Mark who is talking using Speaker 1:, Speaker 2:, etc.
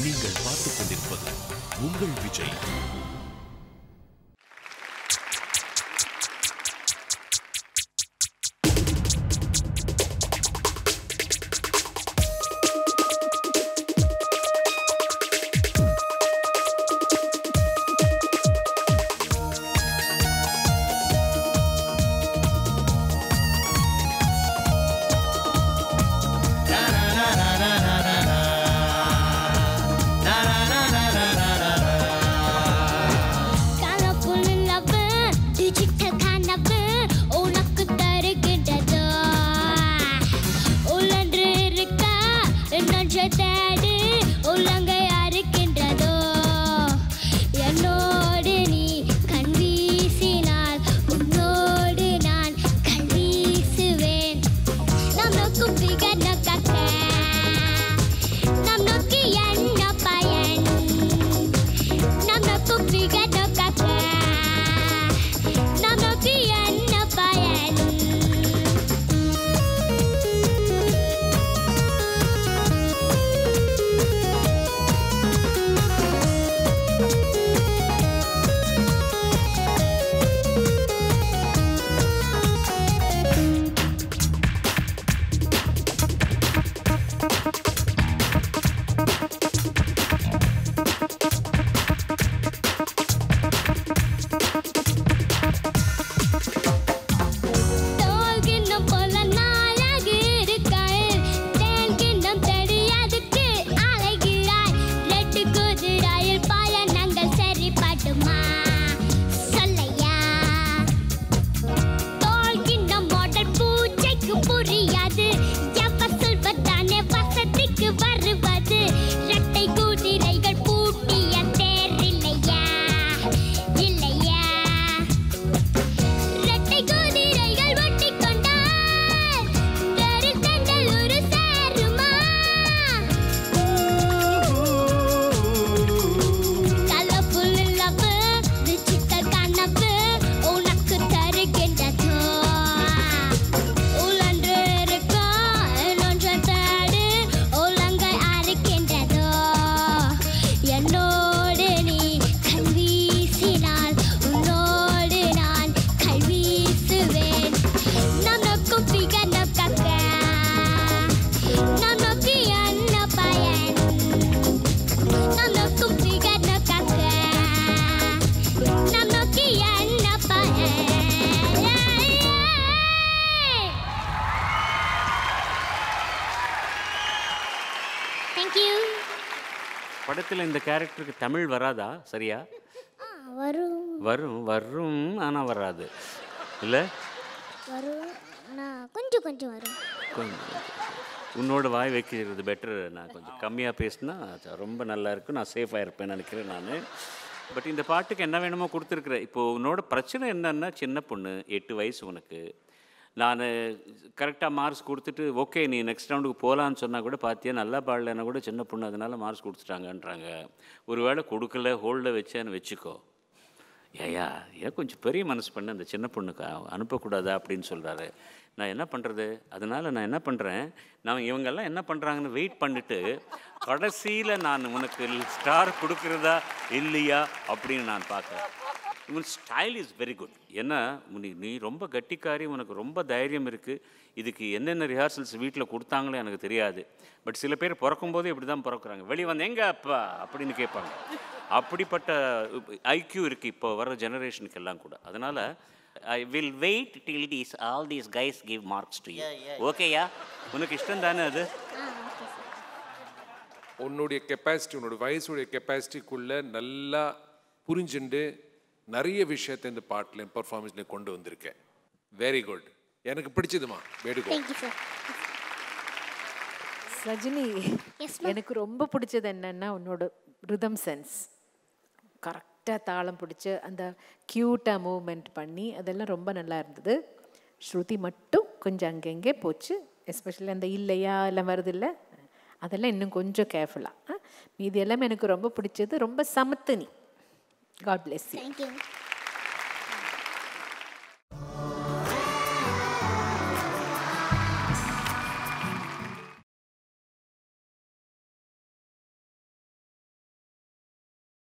Speaker 1: நீங்கள் பார்த்துக் கொண்டிருப்பது உங்கள் விஜய்
Speaker 2: கனவுள்ள லவ்வு, digital கனவு உனக்கு தருகின்றதோ? உழன்று இருக்க நொஞ்ச தேடு உள்ளங்கை அறுக்கின்றதோ? என்னோடு நீ கண் வீசினால் உன்னோடு நான் கண் வீசுவேன் நாம் நோக்கும் பிகர் நோக்காக்க நாம் நோக்கி என்ன பயன் நாம் நோக்கும் பிகர் நோக்காக்க நாம் நோக்கி என்ன பயன் தோல்கின்னம் போல நாளாக இருக்காய் தேன்கின்னம் தெரியாதுக்கு அலைகிறாய் ரெட்டு குதிரையில் பயணங்கள் சரிப்படுமா சொல்லையா தோல்கின்னம் மாடல் பூஜைக்கு புரியாது எவ சொல்வதானே வசதிக்கு வருவது ரெட்டை குதிரைகள் பூட்டிய தேர் இல்லையா இல்லையா ரெட்டை குதிரைகள் ஒட்டிக் கொண்டால் தெரு தென்றல் ஒரு சேருமா கலப்புல் லவ்வு டிஜிட்டல் கனவு உனக்கு தருகின்றதோ உழன்று இருக்கும் ஒன்றை தேடு உள்ளங்கை அறுக்கின்றதோ என்னோடு நீ கண் வீசினால் உன்னோடு நான் கண் வீசுவேன் நாம் நோக்கும் பிகர் நோக்காக்க நாம் நோக்கி என்ன பயன் நாம் நோக்கும் பிகர் நோக்காக்க நாம் நோக்கி என்ன பயன் தேங்க்யூ
Speaker 3: படத்தில் இந்த கேரக்டருக்கு தமிழ் வராதா சரியா
Speaker 2: வரும்
Speaker 3: வரும் வரும் ஆனால் வராது இல்லை
Speaker 2: வரும் நான் கொஞ்சம் கொஞ்சம் வரும்
Speaker 3: கொஞ்சம் உன்னோட வாய் வைக்கிறது பெட்டர் நான் கொஞ்சம் கம்மியாக பேசினா ரொம்ப நல்லா இருக்கும் நான் சேஃபாக இருப்பேன்னு நினைக்கிறேன் நான் பட் இந்த பாட்டுக்கு என்ன வேணுமோ கொடுத்துருக்குறேன் இப்போது உன்னோட பிரச்சனை என்னன்னா சின்ன பொண்ணு எட்டு வயசு உனக்கு நான் கரெக்டாக மார்க்ஸ் கொடுத்துட்டு ஓகே நீ நெக்ஸ்ட் ரவுண்டுக்கு போகலான்னு சொன்னால் கூட பார்த்தியா நல்லா பாடலைன்னா கூட சின்ன பொண்ணு அதனால மார்க்ஸ் கொடுத்துட்டாங்கன்றாங்க ஒருவேளை கொடுக்கல ஹோல்டில் வச்சேன்னு வச்சுக்கோ ஏயா ஏன் கொஞ்சம் பெரிய மனசு பண்ணு அந்த சின்ன பொண்ணுக்கு அ- அனுப்பக்கூடாதா அப்படின்னு சொல்கிறாரு நான் என்ன பண்ணுறது அதனால் நான் என்ன பண்ணுறேன் நான் இவங்கெல்லாம் என்ன பண்ணுறாங்கன்னு வெயிட் பண்ணிட்டு கடைசியில் நான் உனக்கு ஸ்டார் கொடுக்குறதா இல்லையா அப்படின்னு நான் பார்க்குறேன் உன் ஸ்டைல் இஸ் வெரி குட் ஏன்னா நீ நீ ரொம்ப கட்டிக்காரி உனக்கு ரொம்ப தைரியம் இருக்குது இதுக்கு என்னென்ன ரிஹார்சல்ஸ் வீட்டில் கொடுத்தாங்களோ எனக்கு தெரியாது பட் சில பேர் பிறக்கும்போதே இப்படி தான் பிறக்குறாங்க வெளியே வந்து எங்க அப்பா அப்படின்னு கேட்பாங்க அப்படிப்பட்ட ஐக்யூ இருக்குது இப்போ வர ஜெனரேஷனுக்கு எல்லாம் கூட அதனால் I will wait till these all these guys give marks to you ஓகேயா உனக்கு இஷ்டம் தானே அது
Speaker 4: உன்னுடைய கெப்பாசிட்டி உன்னோட வயசுடைய கெப்பாசிட்டிக்குள்ளே நல்லா புரிஞ்சுண்டு நிறைய விஷயத்தை இந்த பாட்டில் பர்ஃபார்மன்ஸில் கொண்டு வந்திருக்கேன் வெரி குட் எனக்கு பிடிச்சதுமா வேடுகோ
Speaker 2: thank you sir
Speaker 5: Sajini
Speaker 2: Yes, ma'am.
Speaker 5: எனக்கு ரொம்ப பிடிச்சது என்னன்னா உன்னோட ரிதம் சென்ஸ் கரெக்டாக தாளம் பிடிச்சி அந்த க்யூட்டாக மூவ்மெண்ட் பண்ணி அதெல்லாம் ரொம்ப நல்லா இருந்தது ஸ்ருதி மட்டும் கொஞ்சம் அங்கங்கே போச்சு எஸ்பெஷலி அந்த இல்லையா எல்லாம் வருது இல்லை அதெல்லாம் இன்னும் கொஞ்சம் கேர்ஃபுல்லாக மீதி எல்லாமே எனக்கு ரொம்ப பிடிச்சது ரொம்ப சமத்து நீ காட் பிளெஸ் யூ
Speaker 2: தேங்க்யூ